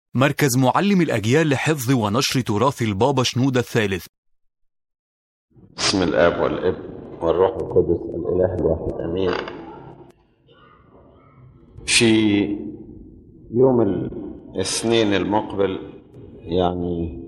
مركز معلم الأجيال لحفظ ونشر تراث البابا شنودة الثالث بسم الاب والابن والروح القدس الاله الواحد امين في يوم الاثنين المقبل يعني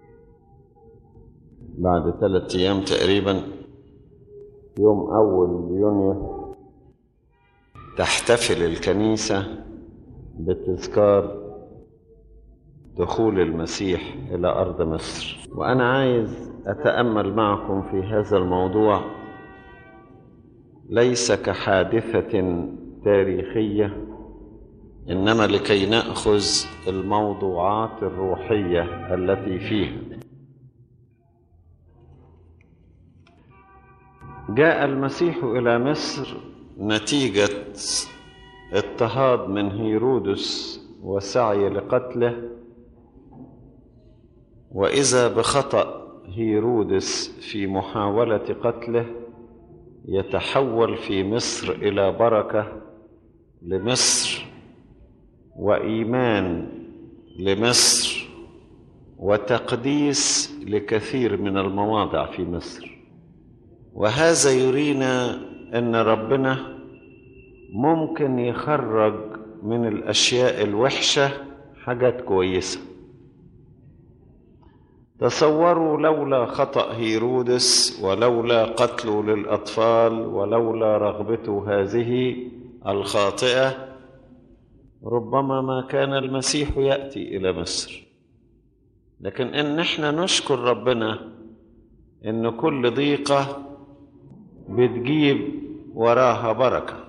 بعد ثلاثة ايام تقريبا يوم اول يونيو تحتفل الكنيسة بتذكار دخول المسيح الى ارض مصر وانا عايز اتامل معكم في هذا الموضوع ليس كحادثه تاريخيه انما لكي ناخذ الموضوعات الروحيه التي فيها جاء المسيح الى مصر نتيجه اضطهاد من هيرودس وسعي لقتله واذا بخطا هيرودس في محاوله قتله يتحول في مصر الى بركه لمصر وايمان لمصر وتقديس لكثير من المواضع في مصر وهذا يرينا ان ربنا ممكن يخرج من الاشياء الوحشه حاجات كويسه تصوروا لولا خطأ هيرودس ولولا قتله للأطفال ولولا رغبته هذه الخاطئة ربما ما كان المسيح يأتي إلى مصر لكن إن احنا نشكر ربنا إن كل ضيقة بتجيب وراها بركة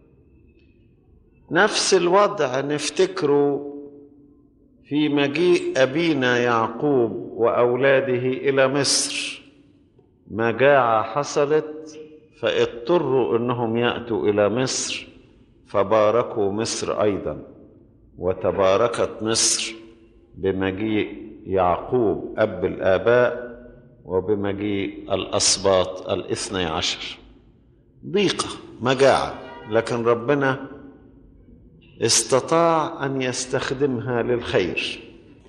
نفس الوضع نفتكره في مجيء أبينا يعقوب وأولاده إلى مصر مجاعة حصلت فاضطروا أنهم يأتوا إلى مصر فباركوا مصر أيضا وتباركت مصر بمجيء يعقوب أب الآباء وبمجيء الأسباط الاثني عشر ضيقة مجاعة لكن ربنا استطاع ان يستخدمها للخير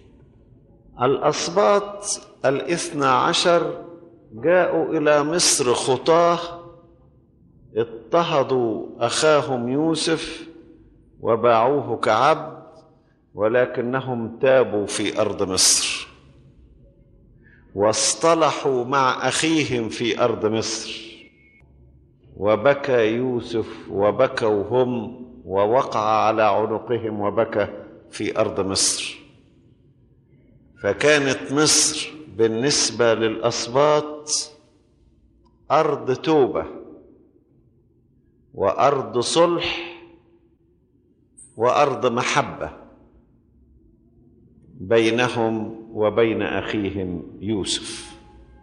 الاسباط الاثنى عشر جاءوا الى مصر خطاه اضطهدوا اخاهم يوسف وباعوه كعبد ولكنهم تابوا في ارض مصر واصطلحوا مع اخيهم في ارض مصر وبكى يوسف وبكوا هم ووقع على عنقهم وبكى في ارض مصر فكانت مصر بالنسبه للاسباط ارض توبه وارض صلح وارض محبه بينهم وبين اخيهم يوسف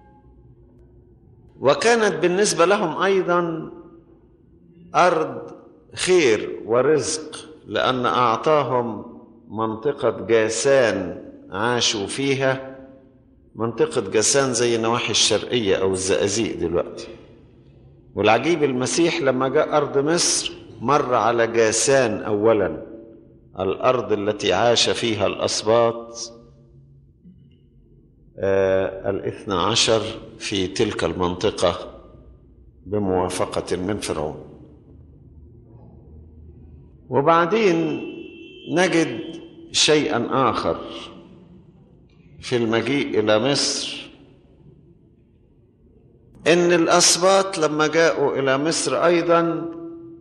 وكانت بالنسبه لهم ايضا ارض خير ورزق لأن أعطاهم منطقة جاسان عاشوا فيها منطقة جاسان زي النواحي الشرقية أو الزقازيق دلوقتي والعجيب المسيح لما جاء أرض مصر مر على جاسان أولا الأرض التي عاش فيها الأسباط آه الاثنى عشر في تلك المنطقة بموافقة من فرعون وبعدين نجد شيئا اخر في المجيء الى مصر ان الاسباط لما جاءوا الى مصر ايضا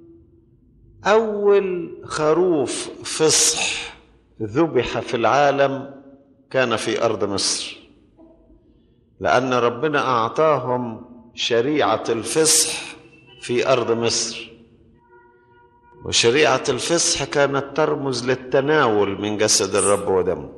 اول خروف فصح ذبح في العالم كان في ارض مصر لان ربنا اعطاهم شريعه الفصح في ارض مصر وشريعة الفصح كانت ترمز للتناول من جسد الرب ودمه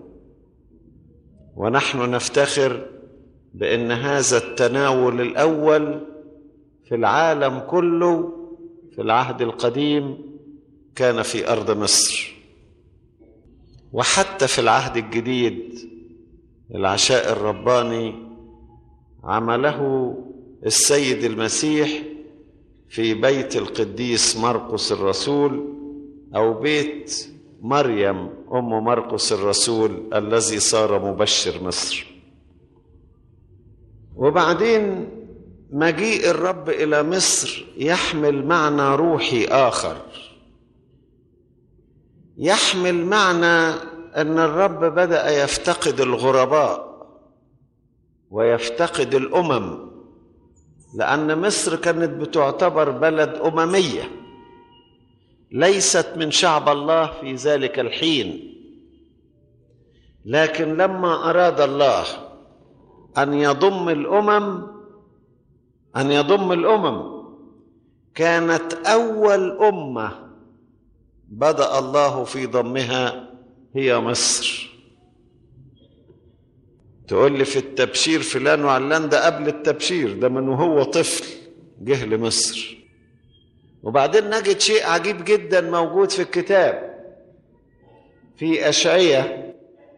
ونحن نفتخر بأن هذا التناول الأول في العالم كله في العهد القديم كان في أرض مصر وحتى في العهد الجديد العشاء الرباني عمله السيد المسيح في بيت القديس مرقس الرسول او بيت مريم ام مرقس الرسول الذي صار مبشر مصر وبعدين مجيء الرب الى مصر يحمل معنى روحي اخر يحمل معنى ان الرب بدا يفتقد الغرباء ويفتقد الامم لان مصر كانت بتعتبر بلد امميه ليست من شعب الله في ذلك الحين لكن لما اراد الله ان يضم الامم ان يضم الامم كانت اول امه بدا الله في ضمها هي مصر تقول لي في التبشير فلان وعلان ده قبل التبشير ده من وهو طفل جه لمصر وبعدين نجد شيء عجيب جدا موجود في الكتاب في أشعية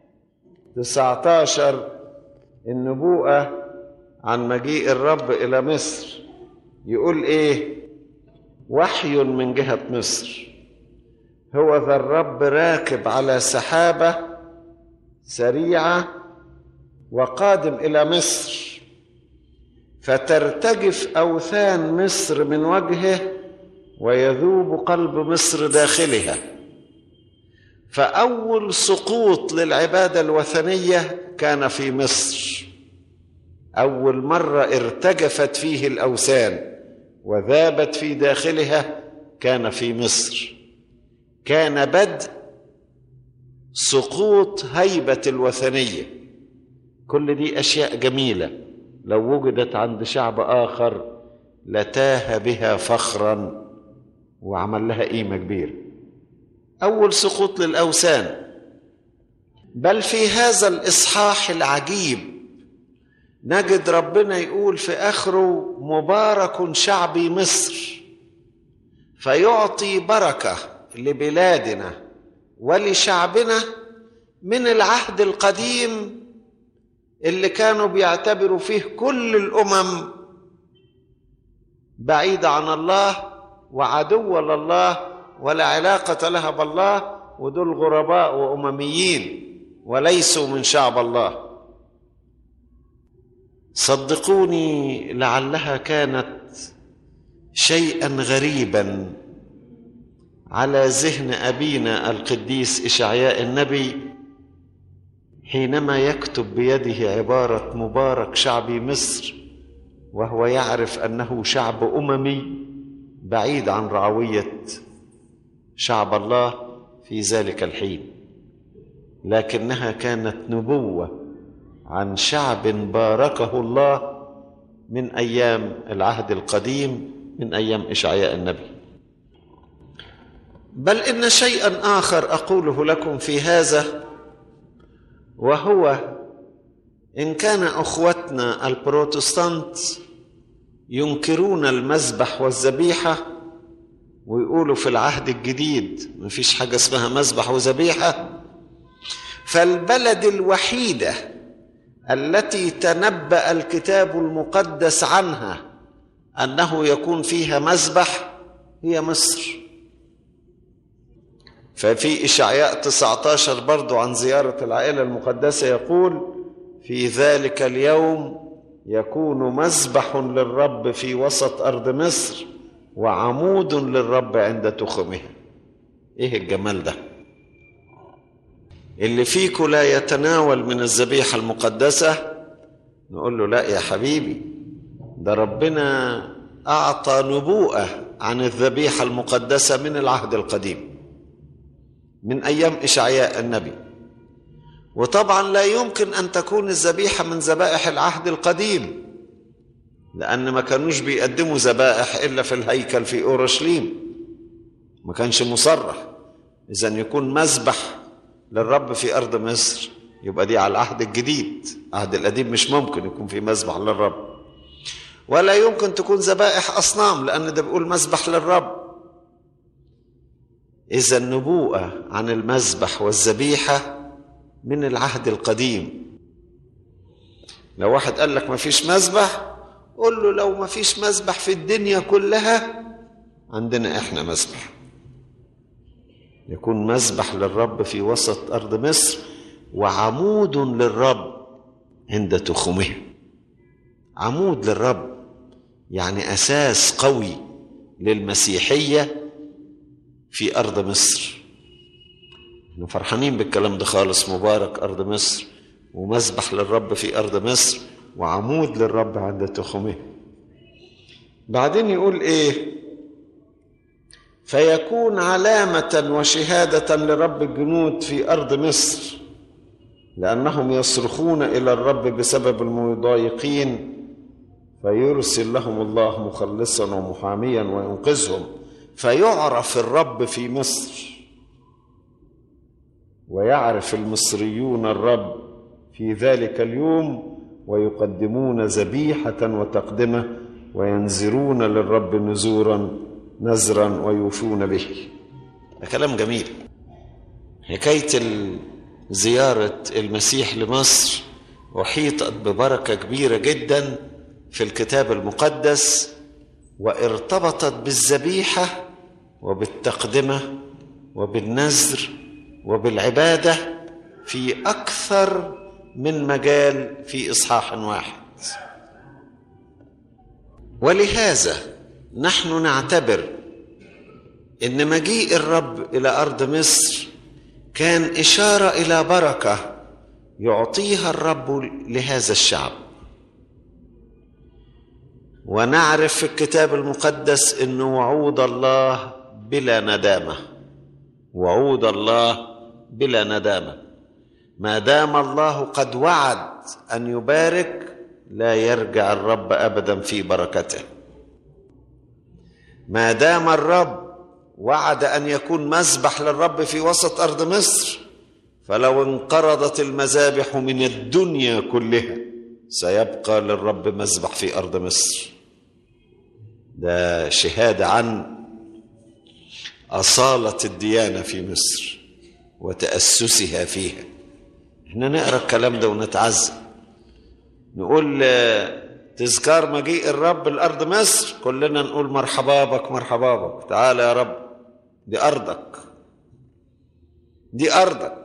19 النبوءة عن مجيء الرب إلى مصر يقول إيه وحي من جهة مصر هو ذا الرب راكب على سحابة سريعة وقادم إلى مصر فترتجف أوثان مصر من وجهه ويذوب قلب مصر داخلها فأول سقوط للعبادة الوثنية كان في مصر أول مرة ارتجفت فيه الأوثان وذابت في داخلها كان في مصر كان بدء سقوط هيبة الوثنية كل دي أشياء جميلة لو وجدت عند شعب آخر لتاه بها فخرا وعمل لها قيمة كبيرة أول سقوط للأوثان بل في هذا الإصحاح العجيب نجد ربنا يقول في آخره مبارك شعبي مصر فيعطي بركة لبلادنا ولشعبنا من العهد القديم اللي كانوا بيعتبروا فيه كل الأمم بعيدة عن الله وعدو لله ولا علاقة لها بالله ودول غرباء وأمميين وليسوا من شعب الله صدقوني لعلها كانت شيئا غريبا على ذهن أبينا القديس إشعياء النبي حينما يكتب بيده عبارة مبارك شعبي مصر وهو يعرف أنه شعب أممي بعيد عن رعوية شعب الله في ذلك الحين لكنها كانت نبوة عن شعب باركه الله من أيام العهد القديم من أيام إشعياء النبي بل إن شيئا آخر أقوله لكم في هذا وهو إن كان أخوتنا البروتستانت ينكرون المذبح والذبيحة ويقولوا في العهد الجديد مفيش حاجة اسمها مذبح وذبيحة فالبلد الوحيدة التي تنبأ الكتاب المقدس عنها أنه يكون فيها مذبح هي مصر ففي إشعياء 19 برضو عن زيارة العائلة المقدسة يقول في ذلك اليوم يكون مذبح للرب في وسط أرض مصر وعمود للرب عند تخمه إيه الجمال ده اللي فيكم لا يتناول من الذبيحة المقدسة نقول له لا يا حبيبي ده ربنا أعطى نبوءة عن الذبيحة المقدسة من العهد القديم من أيام إشعياء النبي وطبعا لا يمكن أن تكون الذبيحة من ذبائح العهد القديم لأن ما كانوش بيقدموا ذبائح إلا في الهيكل في أورشليم ما كانش مصرح إذا يكون مذبح للرب في أرض مصر يبقى دي على العهد الجديد العهد القديم مش ممكن يكون في مذبح للرب ولا يمكن تكون ذبائح أصنام لأن ده بيقول مذبح للرب إذا النبوءة عن المذبح والذبيحة من العهد القديم لو واحد قال لك ما فيش مذبح قول له لو ما فيش مذبح في الدنيا كلها عندنا احنا مذبح يكون مذبح للرب في وسط أرض مصر وعمود للرب عند تخمه عمود للرب يعني أساس قوي للمسيحية في أرض مصر احنا فرحانين بالكلام ده خالص مبارك أرض مصر ومذبح للرب في أرض مصر وعمود للرب عند تخمه بعدين يقول إيه فيكون علامة وشهادة لرب الجنود في أرض مصر لأنهم يصرخون إلى الرب بسبب المضايقين فيرسل لهم الله مخلصا ومحاميا وينقذهم فيعرف الرب في مصر ويعرف المصريون الرب في ذلك اليوم ويقدمون ذبيحة وتقدمة وينذرون للرب نذورا نذرا ويوفون به ده كلام جميل حكاية زيارة المسيح لمصر أحيطت ببركة كبيرة جدا في الكتاب المقدس وارتبطت بالذبيحة وبالتقدمة وبالنذر وبالعبادة في أكثر من مجال في إصحاح واحد ولهذا نحن نعتبر ان مجيء الرب الى ارض مصر كان اشاره الى بركه يعطيها الرب لهذا الشعب ونعرف في الكتاب المقدس ان وعود الله بلا ندامه وعود الله بلا ندامه ما دام الله قد وعد ان يبارك لا يرجع الرب ابدا في بركته ما دام الرب وعد ان يكون مذبح للرب في وسط ارض مصر فلو انقرضت المذابح من الدنيا كلها سيبقى للرب مذبح في ارض مصر ده شهاده عن اصاله الديانه في مصر وتاسسها فيها احنا نقرا الكلام ده ونتعزم نقول تذكار مجيء الرب الارض مصر كلنا نقول مرحبا بك مرحبا بك تعال يا رب دي ارضك دي ارضك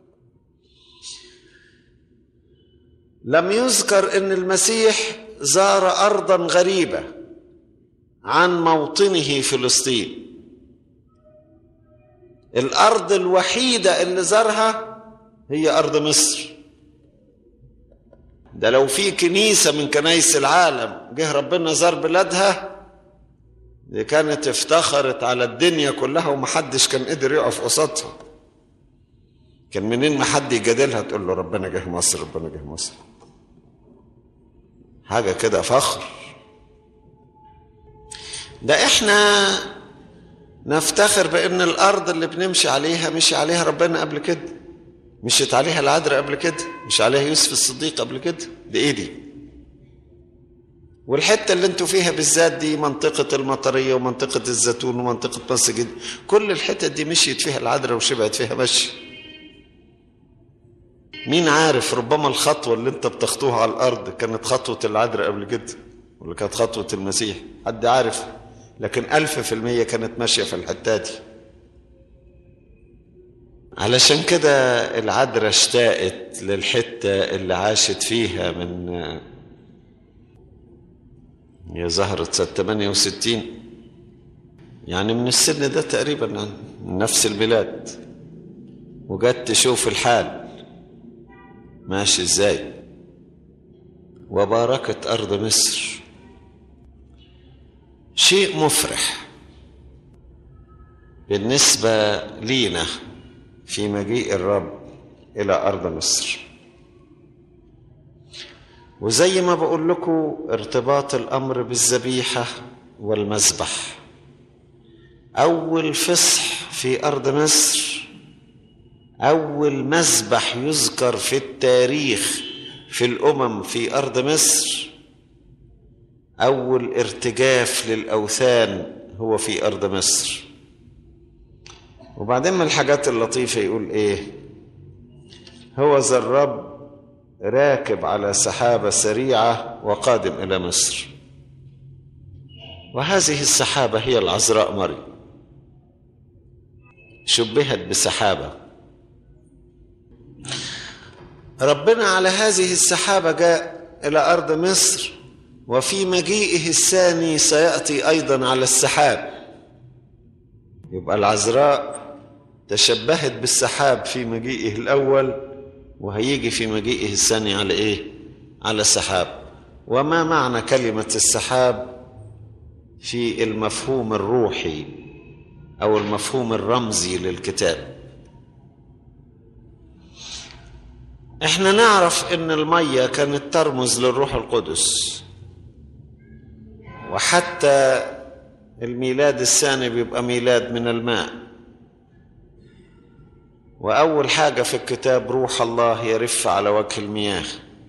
لم يذكر ان المسيح زار ارضا غريبه عن موطنه فلسطين الارض الوحيده اللي زارها هي ارض مصر ده لو في كنيسة من كنايس العالم جه ربنا زار بلادها دي كانت افتخرت على الدنيا كلها ومحدش كان قدر يقف قصادها كان منين ما حد يجادلها تقول له ربنا جه مصر ربنا جه مصر حاجة كده فخر ده احنا نفتخر بان الارض اللي بنمشي عليها مشي عليها ربنا قبل كده مشيت عليها العذراء قبل كده مش عليها يوسف الصديق قبل كده دي ايه دي والحتة اللي انتوا فيها بالذات دي منطقة المطرية ومنطقة الزيتون ومنطقة مسجد كل الحتت دي مشيت فيها العذراء وشبعت فيها مشي مين عارف ربما الخطوة اللي انت بتخطوها على الأرض كانت خطوة العذراء قبل كده ولا كانت خطوة المسيح حد عارف لكن ألف في المية كانت ماشية في الحتة دي علشان كده العذراء اشتاقت للحتة اللي عاشت فيها من هي ظهرت سنة 68 يعني من السن ده تقريبا من نفس البلاد وجت تشوف الحال ماشي ازاي وباركت أرض مصر شيء مفرح بالنسبة لينا في مجيء الرب إلى أرض مصر وزي ما بقول لكم ارتباط الأمر بالذبيحة والمذبح أول فصح في أرض مصر أول مذبح يذكر في التاريخ في الأمم في أرض مصر أول ارتجاف للأوثان هو في أرض مصر وبعدين من الحاجات اللطيفة يقول إيه هو ذا الرب راكب على سحابة سريعة وقادم إلى مصر وهذه السحابة هي العذراء مريم شبهت بسحابة ربنا على هذه السحابة جاء إلى أرض مصر وفي مجيئه الثاني سيأتي أيضا على السحاب يبقى العذراء تشبهت بالسحاب في مجيئه الأول وهيجي في مجيئه الثاني على إيه؟ على السحاب وما معنى كلمة السحاب في المفهوم الروحي أو المفهوم الرمزي للكتاب احنا نعرف ان المية كانت ترمز للروح القدس وحتى الميلاد الثاني بيبقى ميلاد من الماء وأول حاجة في الكتاب روح الله يرف على وجه المياه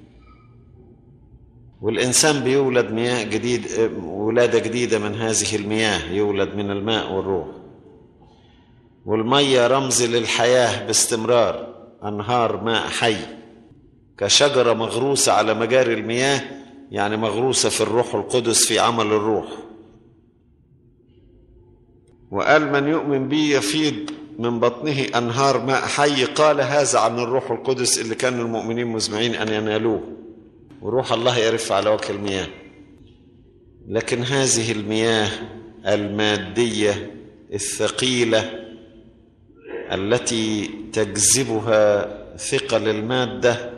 والإنسان بيولد مياه جديد ولادة جديدة من هذه المياه يولد من الماء والروح والمية رمز للحياة باستمرار أنهار ماء حي كشجرة مغروسة على مجاري المياه يعني مغروسة في الروح القدس في عمل الروح وقال من يؤمن بي يفيض من بطنه أنهار ماء حي قال هذا عن الروح القدس اللي كان المؤمنين مزمعين أن ينالوه وروح الله يرف على وجه المياه لكن هذه المياه المادية الثقيلة التي تجذبها ثقل المادة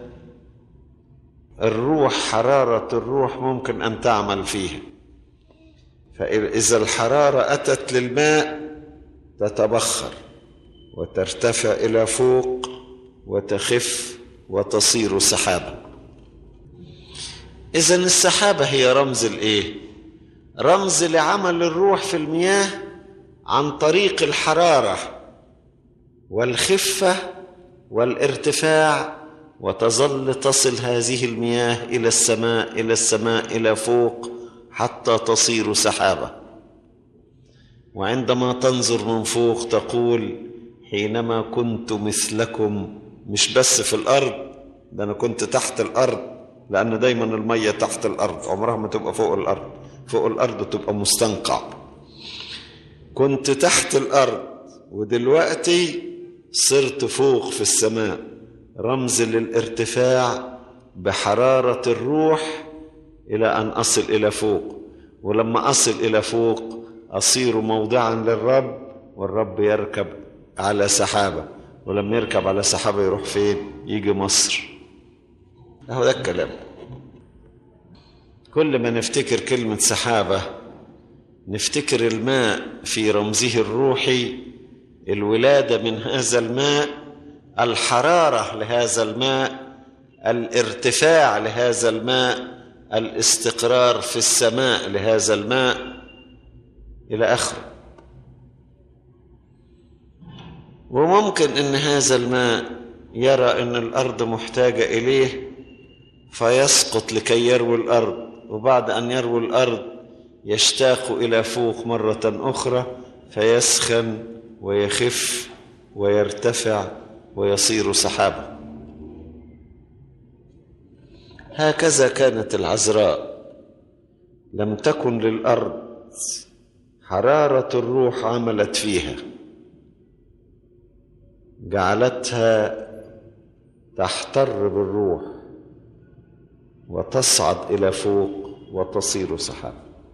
الروح حرارة الروح ممكن أن تعمل فيها فإذا الحرارة أتت للماء تتبخر وترتفع إلى فوق وتخف وتصير سحابة إذا السحابة هي رمز الإيه؟ رمز لعمل الروح في المياه عن طريق الحرارة والخفة والارتفاع وتظل تصل هذه المياه إلى السماء إلى السماء إلى فوق حتى تصير سحابة وعندما تنظر من فوق تقول حينما كنت مثلكم مش بس في الأرض ده أنا كنت تحت الأرض لأن دايما المية تحت الأرض عمرها ما تبقى فوق الأرض فوق الأرض تبقى مستنقع كنت تحت الأرض ودلوقتي صرت فوق في السماء رمز للارتفاع بحرارة الروح إلى أن أصل إلى فوق ولما أصل إلى فوق أصير موضعا للرب والرب يركب على سحابة ولما يركب على سحابة يروح فين يجي مصر هو ده الكلام كل ما نفتكر كلمة سحابة نفتكر الماء في رمزه الروحي الولادة من هذا الماء الحرارة لهذا الماء الارتفاع لهذا الماء الاستقرار في السماء لهذا الماء إلى آخره وممكن ان هذا الماء يرى ان الارض محتاجه اليه فيسقط لكي يروي الارض وبعد ان يروي الارض يشتاق الى فوق مره اخرى فيسخن ويخف ويرتفع ويصير سحابا هكذا كانت العذراء لم تكن للارض حراره الروح عملت فيها جعلتها تحتر بالروح وتصعد الى فوق وتصير سحاب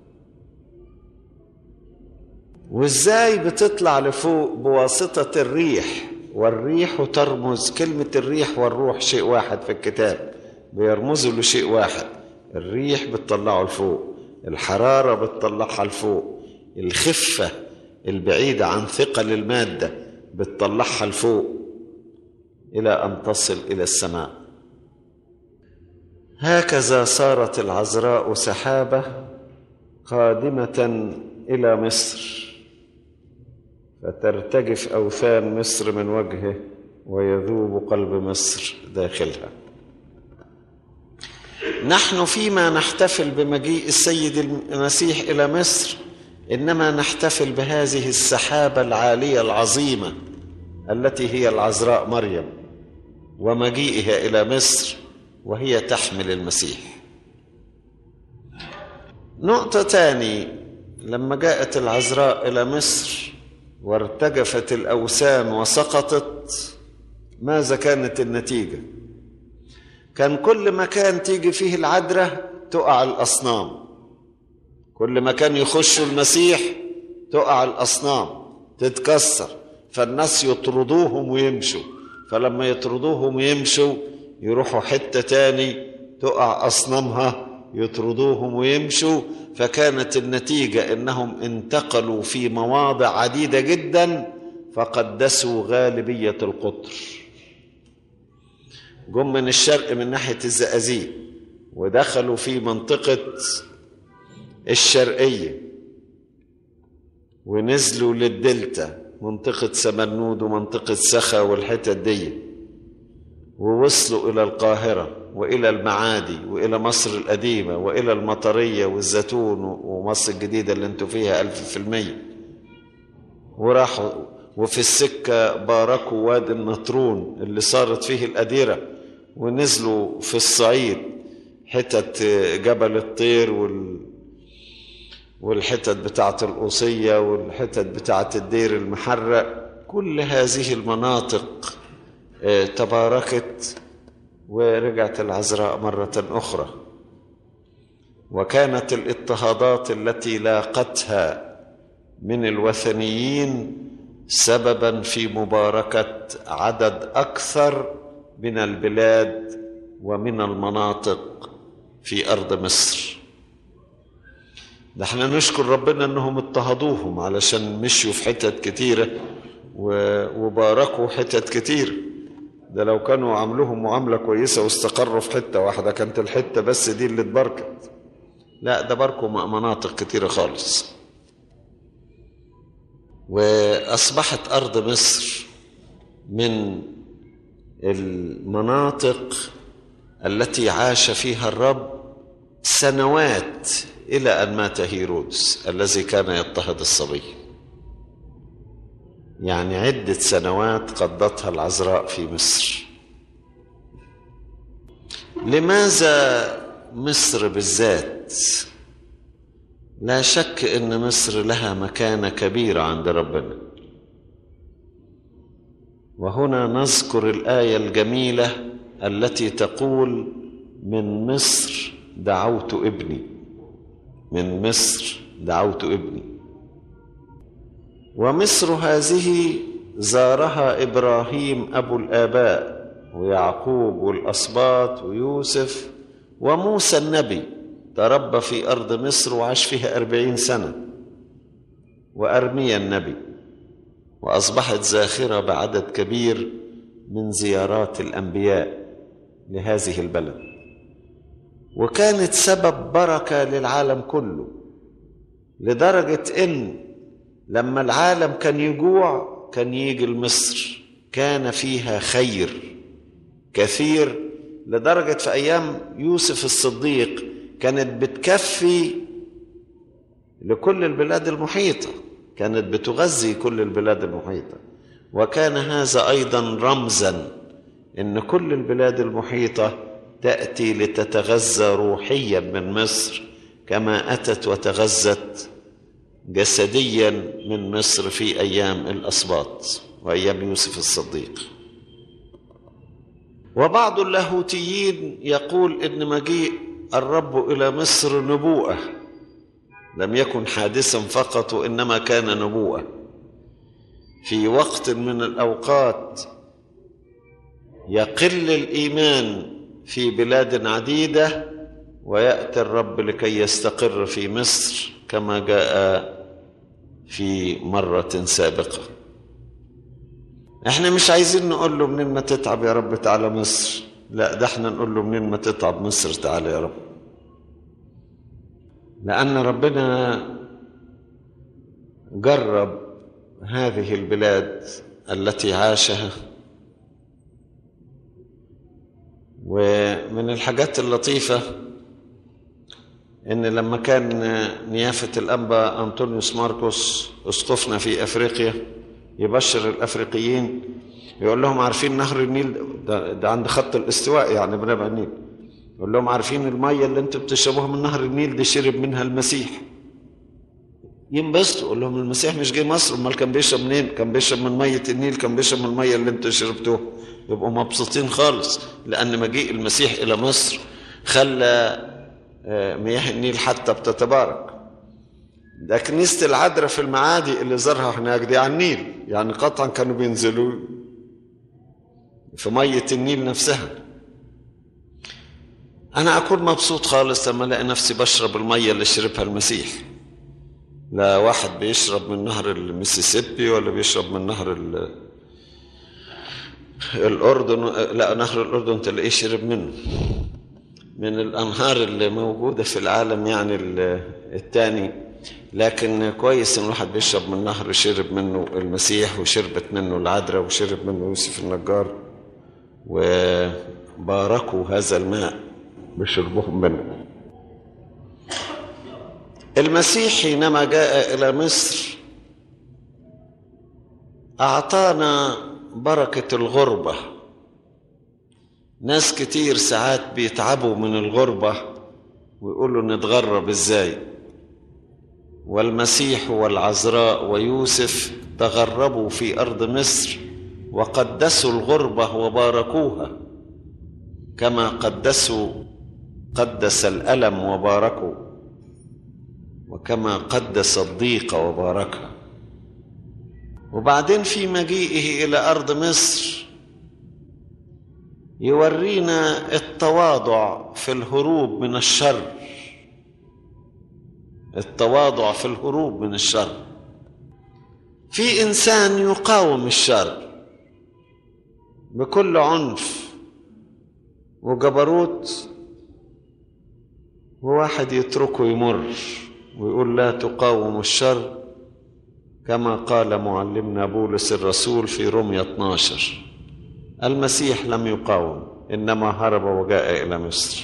وازاي بتطلع لفوق بواسطه الريح والريح ترمز كلمه الريح والروح شيء واحد في الكتاب بيرمزوا لشيء واحد الريح بتطلعه لفوق الحراره بتطلعها لفوق الخفه البعيده عن ثقل الماده بتطلعها لفوق الى ان تصل الى السماء هكذا صارت العذراء سحابه قادمه الى مصر فترتجف اوثان مصر من وجهه ويذوب قلب مصر داخلها نحن فيما نحتفل بمجيء السيد المسيح الى مصر انما نحتفل بهذه السحابه العاليه العظيمه التي هي العذراء مريم ومجيئها الى مصر وهي تحمل المسيح نقطه تاني لما جاءت العذراء الى مصر وارتجفت الأوثان وسقطت ماذا كانت النتيجة كان كل مكان تيجي فيه العذراء تقع الأصنام كل مكان يخشوا المسيح تقع الأصنام تتكسر فالناس يطردوهم ويمشوا فلما يطردوهم ويمشوا يروحوا حتة تاني تقع أصنامها يطردوهم ويمشوا فكانت النتيجة إنهم انتقلوا في مواضع عديدة جدا فقدسوا غالبية القطر جم من الشرق من ناحية الزقازيق ودخلوا في منطقة الشرقية ونزلوا للدلتا منطقة سمنود ومنطقة سخا والحتت دي ووصلوا إلى القاهرة وإلى المعادي وإلى مصر القديمة وإلى المطرية والزيتون ومصر الجديدة اللي انتوا فيها ألف في المية وراحوا وفي السكة باركوا وادي النطرون اللي صارت فيه الأديرة ونزلوا في الصعيد حتت جبل الطير وال والحتت بتاعة القوصية والحتت بتاعة الدير المحرق كل هذه المناطق تباركت ورجعت العذراء مرة أخرى وكانت الاضطهادات التي لاقتها من الوثنيين سببا في مباركة عدد أكثر من البلاد ومن المناطق في أرض مصر ده احنا نشكر ربنا انهم اضطهدوهم علشان مشوا في حتت كتيرة وباركوا حتت كتير ده لو كانوا عملوهم معاملة كويسة واستقروا في حتة واحدة كانت الحتة بس دي اللي اتباركت لا ده باركوا مناطق كتيرة خالص وأصبحت أرض مصر من المناطق التي عاش فيها الرب سنوات إلى أن مات هيرودس الذي كان يضطهد الصبي يعني عدة سنوات قضتها العذراء في مصر لماذا مصر بالذات لا شك ان مصر لها مكانه كبيره عند ربنا وهنا نذكر الايه الجميله التي تقول من مصر دعوت ابني من مصر دعوت ابني ومصر هذه زارها ابراهيم ابو الاباء ويعقوب والاسباط ويوسف وموسى النبي تربى في ارض مصر وعاش فيها اربعين سنه وارميا النبي واصبحت زاخره بعدد كبير من زيارات الانبياء لهذه البلد وكانت سبب بركه للعالم كله لدرجه ان لما العالم كان يجوع كان يجي لمصر كان فيها خير كثير لدرجه في ايام يوسف الصديق كانت بتكفي لكل البلاد المحيطه كانت بتغذي كل البلاد المحيطه وكان هذا ايضا رمزا ان كل البلاد المحيطه تاتي لتتغذى روحيا من مصر كما اتت وتغذت جسديا من مصر في ايام الاسباط وايام يوسف الصديق وبعض اللاهوتيين يقول ان مجيء الرب الى مصر نبوءه لم يكن حادثا فقط وانما كان نبوءه في وقت من الاوقات يقل الايمان في بلاد عديده وياتي الرب لكي يستقر في مصر كما جاء في مره سابقه احنا مش عايزين نقول له منين ما تتعب يا رب تعالى مصر لا ده احنا نقول له منين ما تتعب مصر تعالى يا رب لأن ربنا جرب هذه البلاد التي عاشها ومن الحاجات اللطيفة إن لما كان نيافة الأنبا أنطونيوس ماركوس أسقفنا في أفريقيا يبشر الأفريقيين يقول لهم عارفين نهر النيل ده, ده عند خط الاستواء يعني بنبع النيل يقول لهم عارفين المية اللي انتوا بتشربوها من نهر النيل دي شرب منها المسيح ينبسطوا يقول لهم المسيح مش جه مصر امال كان بيشرب منين كان بيشرب من ميه النيل كان بيشرب من الميه اللي انتوا شربتوها يبقوا مبسوطين خالص لان مجيء المسيح الى مصر خلى مياه النيل حتى بتتبارك ده كنيسة العذراء في المعادي اللي زارها هناك دي على النيل يعني قطعا كانوا بينزلوا في مية النيل نفسها أنا أكون مبسوط خالص لما ألاقي نفسي بشرب المية اللي شربها المسيح لا واحد بيشرب من نهر المسيسيبي ولا بيشرب من نهر ال... الأردن لا نهر الأردن تلاقيه شرب منه من الأنهار اللي موجودة في العالم يعني الثاني لكن كويس إن الواحد بيشرب من نهر شرب منه المسيح وشربت منه العذراء وشرب منه يوسف النجار وباركوا هذا الماء بشربهم منه المسيح حينما جاء إلى مصر أعطانا بركة الغربة ناس كتير ساعات بيتعبوا من الغربة ويقولوا نتغرب ازاي والمسيح والعذراء ويوسف تغربوا في أرض مصر وقدسوا الغربة وباركوها كما قدسوا قدس الألم وباركوا وكما قدس الضيق وباركها وبعدين في مجيئه إلى أرض مصر يورينا التواضع في الهروب من الشر التواضع في الهروب من الشر في انسان يقاوم الشر بكل عنف وجبروت وواحد يتركه يمر ويقول لا تقاوم الشر كما قال معلمنا بولس الرسول في رمية 12 المسيح لم يقاوم انما هرب وجاء الى مصر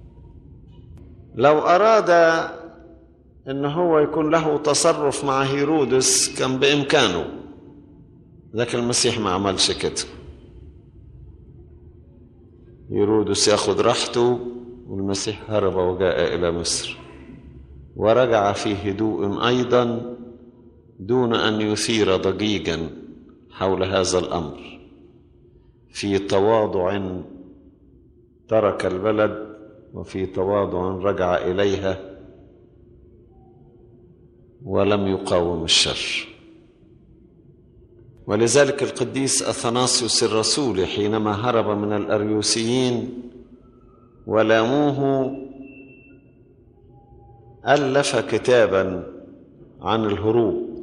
لو اراد ان هو يكون له تصرف مع هيرودس كان بامكانه لكن المسيح ما عملش كده هيرودس ياخد راحته والمسيح هرب وجاء الى مصر ورجع في هدوء ايضا دون ان يثير ضجيجا حول هذا الامر في تواضع ترك البلد وفي تواضع رجع اليها ولم يقاوم الشر ولذلك القديس اثناسيوس الرسول حينما هرب من الاريوسيين ولاموه الف كتابا عن الهروب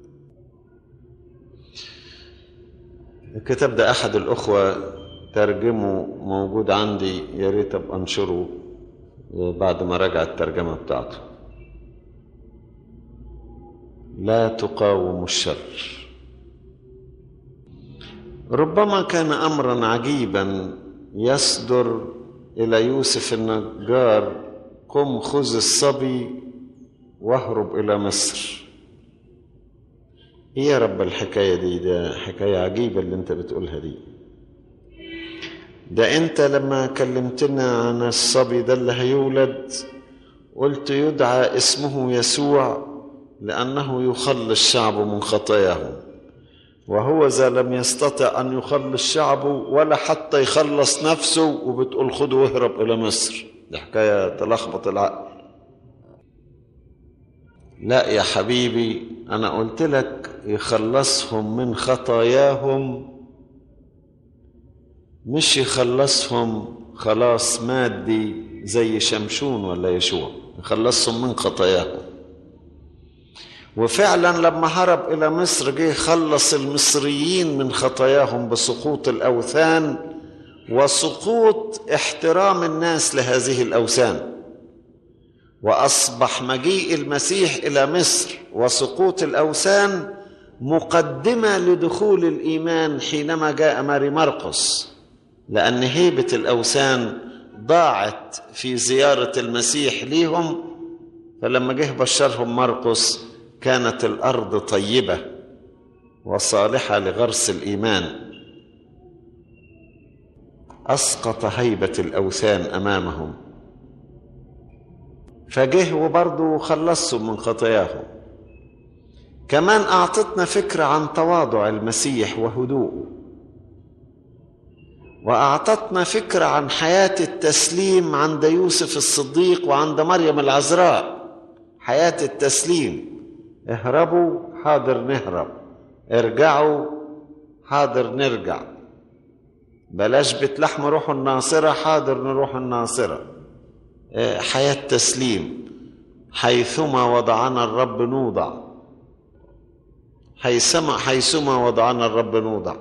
الكتاب ده احد الاخوه ترجمه موجود عندي يا ريت ابقى انشره بعد ما رجع الترجمه بتاعته لا تقاوم الشر ربما كان امرا عجيبا يصدر الى يوسف النجار قم خذ الصبي واهرب الى مصر ايه يا رب الحكايه دي ده حكايه عجيبه اللي انت بتقولها دي ده انت لما كلمتنا عن الصبي ده اللي هيولد قلت يدعى اسمه يسوع لانه يخلص شعبه من خطاياهم وهو ذا لم يستطع ان يخلص شعبه ولا حتى يخلص نفسه وبتقول خده واهرب الى مصر دي حكايه تلخبط العقل لا يا حبيبي انا قلت لك يخلصهم من خطاياهم مش يخلصهم خلاص مادي زي شمشون ولا يشوع يخلصهم من خطاياهم وفعلا لما هرب الى مصر جه خلص المصريين من خطاياهم بسقوط الاوثان وسقوط احترام الناس لهذه الاوثان واصبح مجيء المسيح الى مصر وسقوط الاوثان مقدمه لدخول الايمان حينما جاء ماري مرقس لان هيبه الاوثان ضاعت في زياره المسيح ليهم فلما جه بشرهم مرقس كانت الارض طيبه وصالحه لغرس الايمان اسقط هيبه الاوثان امامهم فجه وبرضه خلصهم من خطاياهم كمان اعطتنا فكره عن تواضع المسيح وهدوءه واعطتنا فكره عن حياه التسليم عند يوسف الصديق وعند مريم العذراء حياه التسليم اهربوا حاضر نهرب ارجعوا حاضر نرجع بلاش بيت لحم روحوا الناصره حاضر نروح الناصره حياه تسليم حيثما وضعنا الرب نوضع حيثما حيثما وضعنا الرب نوضع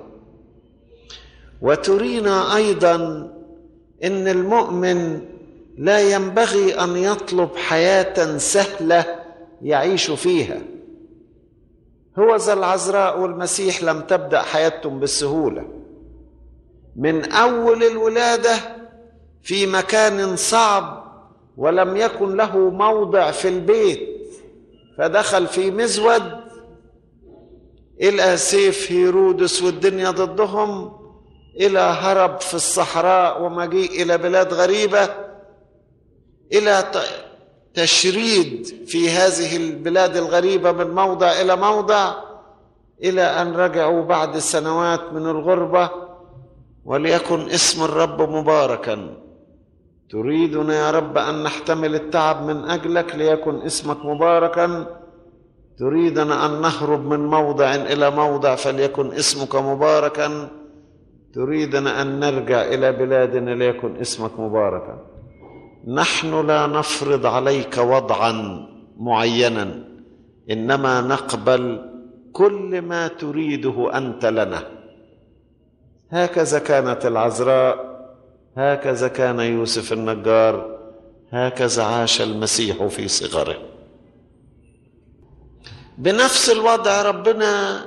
وترينا ايضا ان المؤمن لا ينبغي ان يطلب حياه سهله يعيش فيها هو ذا العذراء والمسيح لم تبدا حياتهم بالسهوله من اول الولاده في مكان صعب ولم يكن له موضع في البيت فدخل في مزود الى سيف هيرودس والدنيا ضدهم الى هرب في الصحراء ومجيء الى بلاد غريبه الى تشريد في هذه البلاد الغريبه من موضع الى موضع الى ان رجعوا بعد سنوات من الغربه وليكن اسم الرب مباركا تريدنا يا رب ان نحتمل التعب من اجلك ليكن اسمك مباركا تريدنا ان نهرب من موضع الى موضع فليكن اسمك مباركا تريدنا ان نرجع الى بلادنا ليكن اسمك مباركا نحن لا نفرض عليك وضعا معينا انما نقبل كل ما تريده انت لنا هكذا كانت العذراء هكذا كان يوسف النجار هكذا عاش المسيح في صغره بنفس الوضع ربنا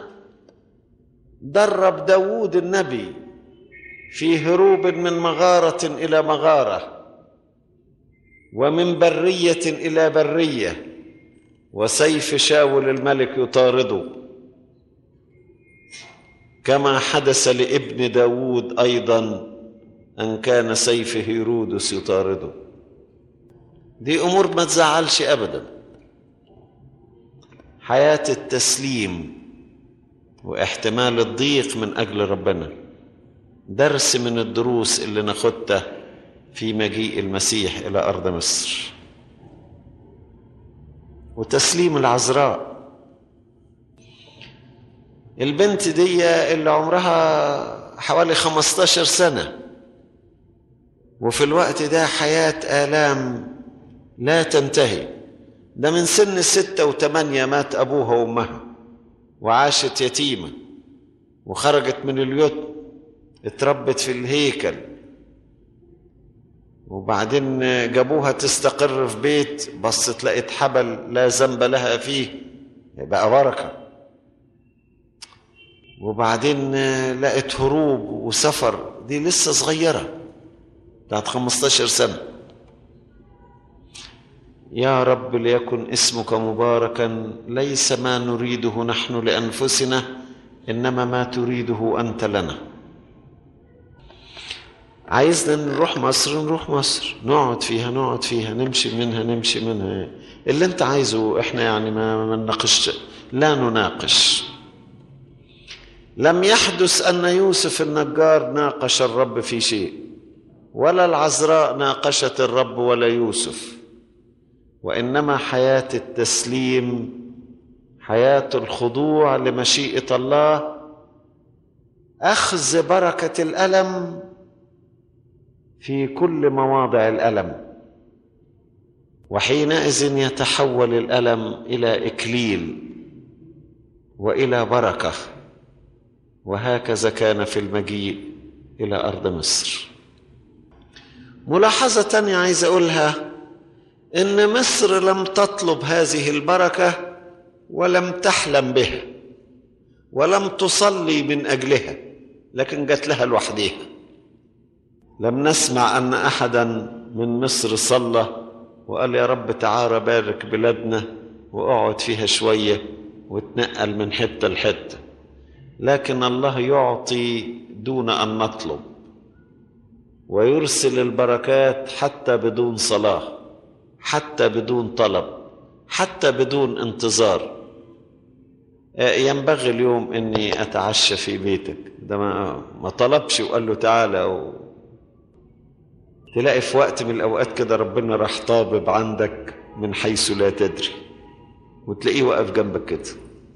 درب داوود النبي في هروب من مغارة إلى مغارة ومن برية إلى برية وسيف شاول الملك يطارده كما حدث لابن داود أيضا أن كان سيف هيرودس يطارده دي أمور ما تزعلش أبدا حياة التسليم واحتمال الضيق من أجل ربنا درس من الدروس اللي ناخدها في مجيء المسيح إلى أرض مصر وتسليم العذراء البنت دي اللي عمرها حوالي 15 سنة وفي الوقت ده حياة آلام لا تنتهي ده من سن ستة وثمانية مات أبوها وأمها وعاشت يتيمة وخرجت من اليتم اتربت في الهيكل وبعدين جابوها تستقر في بيت بصت لقت حبل لا ذنب لها فيه بقى بركة وبعدين لقت هروب وسفر دي لسه صغيرة بتاعت 15 سنة يا رب ليكن اسمك مباركا ليس ما نريده نحن لأنفسنا إنما ما تريده أنت لنا عايزنا نروح مصر نروح مصر نقعد فيها نقعد فيها نمشي منها نمشي منها اللي انت عايزه احنا يعني ما, ما نناقش لا نناقش لم يحدث ان يوسف النجار ناقش الرب في شيء ولا العذراء ناقشت الرب ولا يوسف وانما حياه التسليم حياه الخضوع لمشيئه الله اخذ بركه الالم في كل مواضع الالم وحينئذ يتحول الالم الى اكليل والى بركه وهكذا كان في المجيء الى ارض مصر ملاحظه تانية عايز اقولها ان مصر لم تطلب هذه البركه ولم تحلم بها ولم تصلي من اجلها لكن جت لها لوحدها لم نسمع ان احدا من مصر صلى وقال يا رب تعالى بارك بلادنا واقعد فيها شويه وتنقل من حته لحته لكن الله يعطي دون ان نطلب ويرسل البركات حتى بدون صلاه حتى بدون طلب حتى بدون انتظار ينبغي اليوم اني اتعشى في بيتك ده ما, ما طلبش وقال له تعالى و... تلاقي في وقت من الاوقات كده ربنا راح طابب عندك من حيث لا تدري وتلاقيه واقف جنبك كده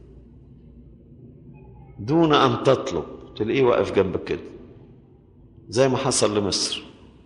دون ان تطلب تلاقيه واقف جنبك كده زي ما حصل لمصر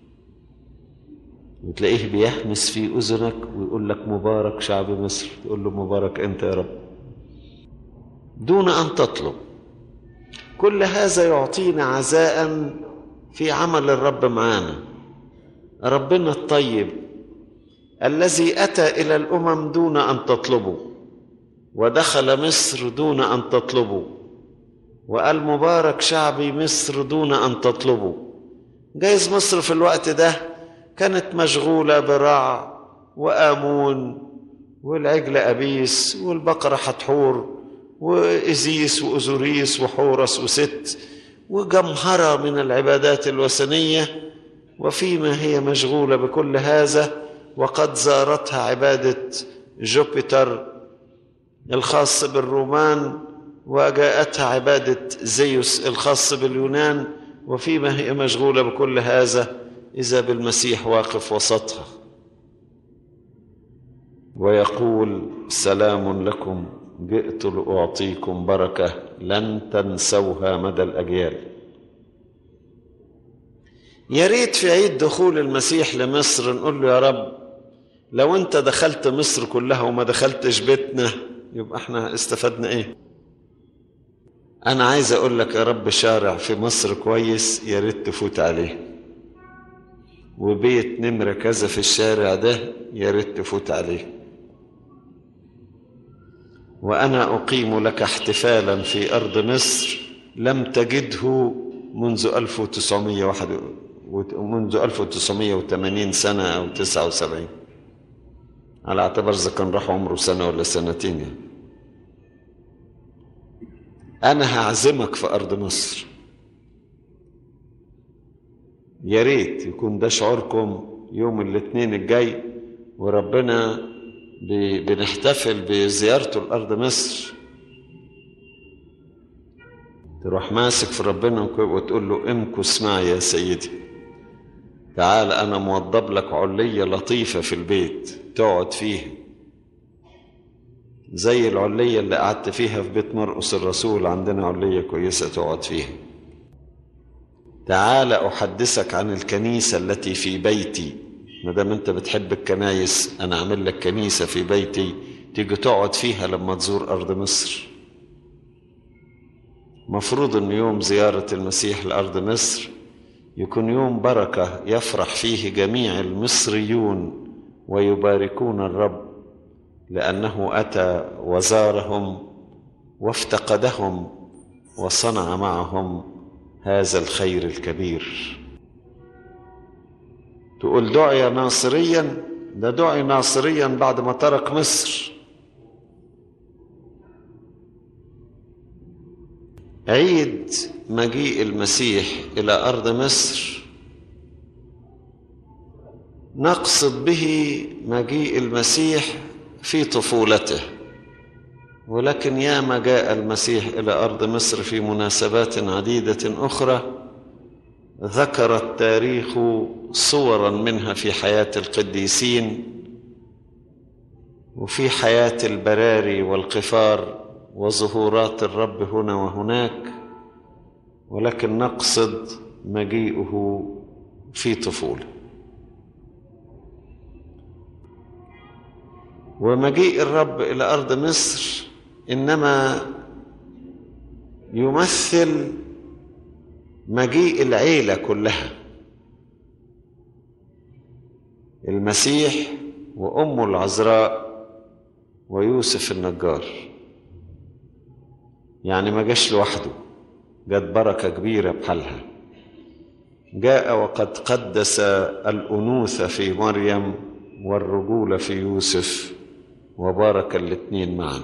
وتلاقيه بيهمس في اذنك ويقول لك مبارك شعب مصر تقول له مبارك انت يا رب دون ان تطلب كل هذا يعطينا عزاء في عمل الرب معانا ربنا الطيب الذي اتى الى الامم دون ان تطلبوا ودخل مصر دون ان تطلبوا وقال مبارك شعبي مصر دون ان تطلبوا جايز مصر في الوقت ده كانت مشغوله برع وامون والعجل ابيس والبقره حتحور وإزيس وأزوريس وحورس وست وجمهرة من العبادات الوثنية وفيما هي مشغولة بكل هذا وقد زارتها عبادة جوبيتر الخاص بالرومان وجاءتها عبادة زيوس الخاص باليونان وفيما هي مشغولة بكل هذا إذا بالمسيح واقف وسطها ويقول سلام لكم جئت لأعطيكم بركة لن تنسوها مدى الأجيال يا ريت في عيد دخول المسيح لمصر نقول له يا رب لو انت دخلت مصر كلها وما دخلتش بيتنا يبقى احنا استفدنا ايه انا عايز اقول لك يا رب شارع في مصر كويس يا ريت تفوت عليه وبيت نمرة كذا في الشارع ده يا ريت تفوت عليه وانا اقيم لك احتفالا في ارض مصر لم تجده منذ 1901 منذ 1980 سنه او 79 على اعتبار اذا كان راح عمره سنه ولا سنتين يعني. انا هعزمك في ارض مصر يا ريت يكون ده شعوركم يوم الاثنين الجاي وربنا بنحتفل بزيارته لأرض مصر تروح ماسك في ربنا وتقول له امكث معي يا سيدي تعال أنا موضب لك علية لطيفة في البيت تقعد فيها زي العلية اللي قعدت فيها في بيت مرقس الرسول عندنا علية كويسة تقعد فيها تعال أحدثك عن الكنيسة التي في بيتي ما دام انت بتحب الكنايس انا اعمل لك كنيسه في بيتي تيجي تقعد فيها لما تزور ارض مصر مفروض ان يوم زياره المسيح لارض مصر يكون يوم بركه يفرح فيه جميع المصريون ويباركون الرب لانه اتى وزارهم وافتقدهم وصنع معهم هذا الخير الكبير تقول دعي ناصريا ده دعي ناصريا بعد ما ترك مصر عيد مجيء المسيح الى ارض مصر نقصد به مجيء المسيح في طفولته ولكن ياما جاء المسيح الى ارض مصر في مناسبات عديده اخرى ذكر التاريخ صورا منها في حياه القديسين وفي حياه البراري والقفار وظهورات الرب هنا وهناك ولكن نقصد مجيئه في طفوله ومجيء الرب الى ارض مصر انما يمثل مجيء العيله كلها المسيح وامه العذراء ويوسف النجار يعني ما جاش لوحده جت بركه كبيره بحالها جاء وقد قدس الانوثه في مريم والرجوله في يوسف وبارك الاثنين معا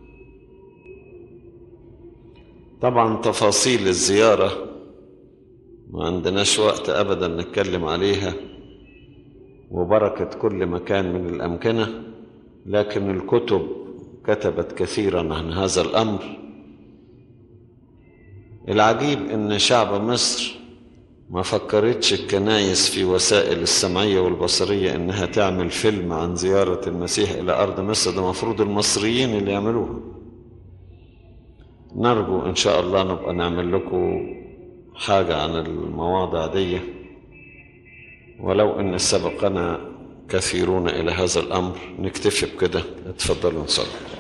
طبعا تفاصيل الزياره ما عندناش وقت ابدا نتكلم عليها وبركه كل مكان من الامكنه لكن الكتب كتبت كثيرا عن هذا الامر العجيب ان شعب مصر ما فكرتش الكنايس في وسائل السمعية والبصرية انها تعمل فيلم عن زيارة المسيح الى ارض مصر ده مفروض المصريين اللي يعملوها نرجو ان شاء الله نبقى نعمل لكم حاجة عن المواضع دي ولو ان سبقنا كثيرون الى هذا الامر نكتفي بكده اتفضلوا نصلي